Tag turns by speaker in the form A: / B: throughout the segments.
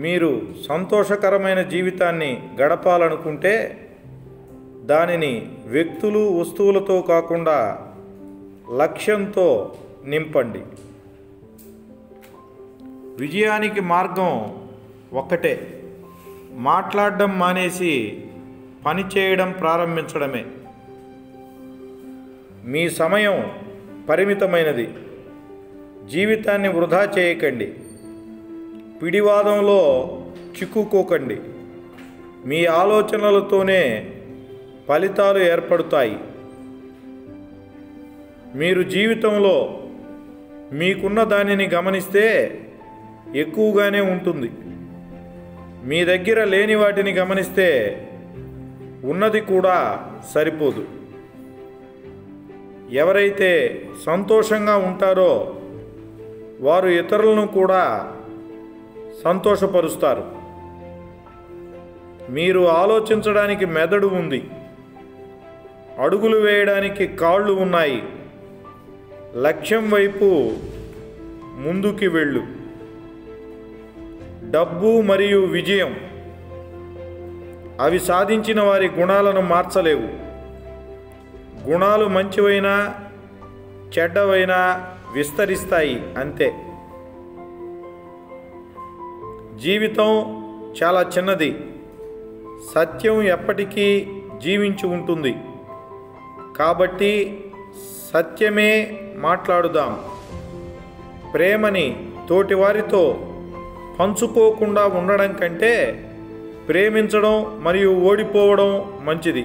A: మీరు సంతోషకరమైన జీవితాన్ని గడపాలనుకుంటే దానిని వ్యక్తులు వస్తువులతో కాకుండా లక్ష్యంతో నింపండి విజయానికి మార్గం ఒక్కటే మాట్లాడడం మానేసి పని చేయడం ప్రారంభించడమే మీ సమయం పరిమితమైనది జీవితాన్ని వృధా చేయకండి పిడివాదంలో చిక్కుకోకండి మీ ఆలోచనలతోనే ఫలితాలు ఏర్పడతాయి మీరు జీవితంలో మీకున్న దానిని గమనిస్తే ఎక్కువగానే ఉంటుంది మీ దగ్గర లేని వాటిని గమనిస్తే ఉన్నది కూడా సరిపోదు ఎవరైతే సంతోషంగా ఉంటారో వారు ఇతరులను కూడా సంతోషపరుస్తారు మీరు ఆలోచించడానికి మెదడు ఉంది అడుగులు వేయడానికి కాళ్ళు ఉన్నాయి లక్ష్యం వైపు ముందుకి వెళ్ళు డబ్బు మరియు విజయం అవి సాధించిన వారి గుణాలను మార్చలేవు గుణాలు మంచివైనా చెడ్డవైనా విస్తరిస్తాయి అంతే జీవితం చాలా చిన్నది సత్యం ఎప్పటికీ జీవించి ఉంటుంది కాబట్టి సత్యమే మాట్లాడుదాం ప్రేమని తోటివారితో పంచుకోకుండా ఉండడం కంటే ప్రేమించడం మరియు ఓడిపోవడం మంచిది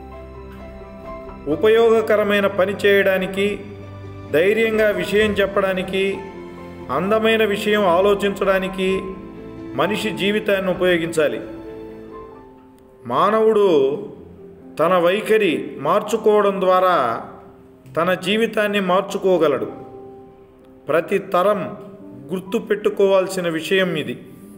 A: ఉపయోగకరమైన పని చేయడానికి ధైర్యంగా విషయం చెప్పడానికి అందమైన విషయం ఆలోచించడానికి మనిషి జీవితాన్ని ఉపయోగించాలి మానవుడు తన వైఖరి మార్చుకోవడం ద్వారా తన జీవితాన్ని మార్చుకోగలడు ప్రతి తరం గుర్తు పెట్టుకోవాల్సిన విషయం ఇది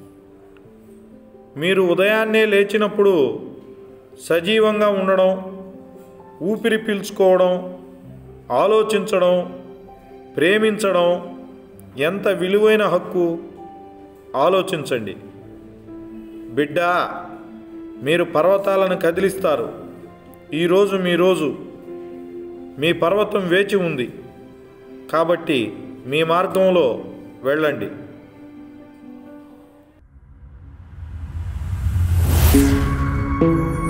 A: మీరు ఉదయాన్నే లేచినప్పుడు సజీవంగా ఉండడం ఊపిరి పీల్చుకోవడం ఆలోచించడం ప్రేమించడం ఎంత విలువైన హక్కు ఆలోచించండి బిడ్డ మీరు పర్వతాలను కదిలిస్తారు ఈరోజు మీ రోజు మీ పర్వతం వేచి ఉంది కాబట్టి మీ మార్గంలో వెళ్ళండి
B: thank you